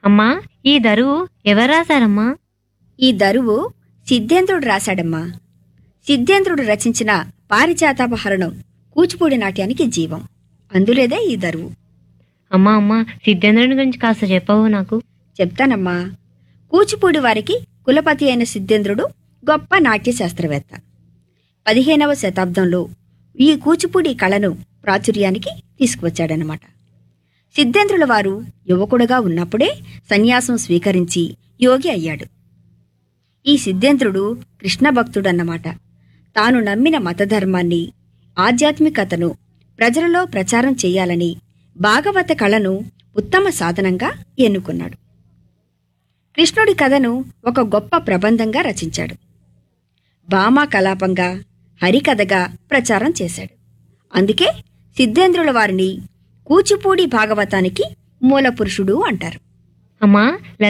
అమ్మా ఈ దరువు ఎవరు రాశారమ్మా ఈ దరువు సిద్ధేంద్రుడు రాశాడమ్మా సిద్ధేంద్రుడు రచించిన పారిజాతాపహరణం కూచిపూడి నాట్యానికి జీవం అందులేదే ఈ దరువు అమ్మా అమ్మా సిద్ధేంద్రుని గురించి కాస్త చెప్పవు నాకు చెప్తానమ్మా కూచిపూడి వారికి కులపతి అయిన సిద్ధేంద్రుడు గొప్ప నాట్య శాస్త్రవేత్త పదిహేనవ శతాబ్దంలో ఈ కూచిపూడి కళను ప్రాచుర్యానికి తీసుకువచ్చాడనమాట సిద్ధేంద్రుల వారు యువకుడుగా ఉన్నప్పుడే సన్యాసం స్వీకరించి యోగి అయ్యాడు ఈ సిద్ధేంద్రుడు కృష్ణ భక్తుడన్నమాట తాను నమ్మిన మతధర్మాన్ని ఆధ్యాత్మికతను ప్రజలలో ప్రచారం చేయాలని భాగవత కళను ఉత్తమ సాధనంగా ఎన్నుకున్నాడు కృష్ణుడి కథను ఒక గొప్ప ప్రబంధంగా రచించాడు భామా కలాపంగా హరికథగా ప్రచారం చేశాడు అందుకే సిద్ధేంద్రుల వారిని కూచిపూడి భాగవతానికి మూలపురుషుడు అంటారు అమ్మా